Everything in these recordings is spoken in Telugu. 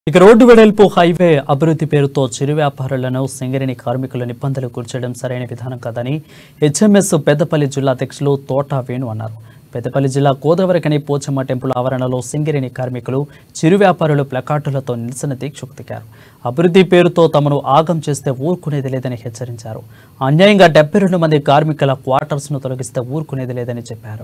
ఇక రోడ్డు వెడల్పు హైవే అభివృద్ధి పేరుతో చిరు వ్యాపారులను సింగరేణి కార్మికులను ఇబ్బందులు కూర్చడం సరైన విధానం కాదని హెచ్ఎంఎస్ పెద్దపల్లి జిల్లా అధ్యక్షులు తోట వేణు అన్నారు పెద్దపల్లి జిల్లా గోదావరికని పోచమ్మ టెంపుల్ ఆవరణలో సింగరేణి కార్మికులు చిరు వ్యాపారులు ప్లకార్డులతో నిరసన దీక్షకు దిగారు అభివృద్ధి పేరుతో తమను ఆగం చేస్తే ఊరుకునేది లేదని హెచ్చరించారు అన్యాయంగా డెబ్బై రెండు మంది కార్మికుల క్వార్టర్స్ను తొలగిస్తే ఊరుకునేది లేదని చెప్పారు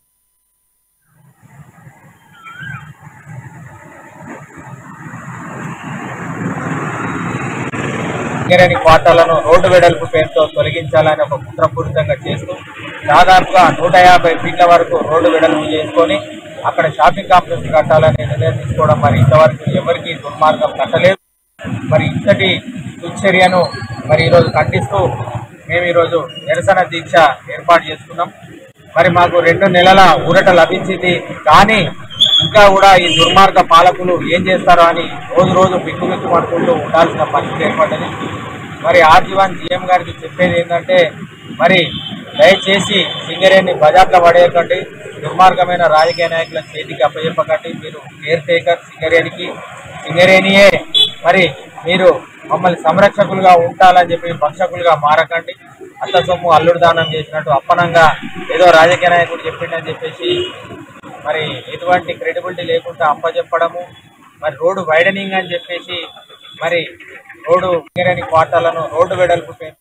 సింగరేణి క్వార్టర్లను రోడ్డు వెడల్పు పేరుతో తొలగించాలని ఒక కుట్రపూరితంగా చేస్తూ దాదాపుగా నూట యాభై ఫీట్ల వరకు రోడ్డు వెడల్పు చేసుకొని అక్కడ షాపింగ్ కాంప్లెక్స్ కట్టాలని నిర్ణయం తీసుకోవడం మరి ఇంతవరకు ఎవరికి దుర్మార్గం కట్టలేదు మరి ఇంతటి దుశ్చర్యను మరి ఈరోజు ఖండిస్తూ మేము ఈరోజు నిరసన దీక్ష ఏర్పాటు చేసుకున్నాం మరి మాకు రెండు నెలల ఊరట లభించింది కానీ ఇంకా కూడా ఈ దుర్మార్గ పాలకులు ఏం చేస్తారో అని రోజు రోజు బిక్కు బిక్కు పడుకుంటూ ఉండాల్సిన పరిస్థితి ఏర్పడ్డది మరి ఆర్జీవన్ జీఎం గారికి చెప్పేది ఏంటంటే మరి దయచేసి సింగరేణి బజార్లో పడేయకండి దుర్మార్గమైన రాజకీయ నాయకుల చేతికి అప్పచెప్పకండి మీరు కేర్ టేకర్ సింగరేణికి సింగరేణియే మరి మీరు మమ్మల్ని సంరక్షకులుగా ఉంటాలని చెప్పి భక్షకులుగా మారకండి అత్త సొమ్ము అల్లుడు దానం చేసినట్టు అప్పనంగా ఏదో రాజకీయ నాయకుడు చెప్పిండని చెప్పేసి మరి ఎటువంటి క్రెడిబిలిటీ లేకుండా అప్పచెప్పడము మరి రోడ్డు వైడనింగ్ అని చెప్పేసి మరి రోడ్డు సింగరేణి క్వార్టర్లను రోడ్డు వెడల్పు పేరు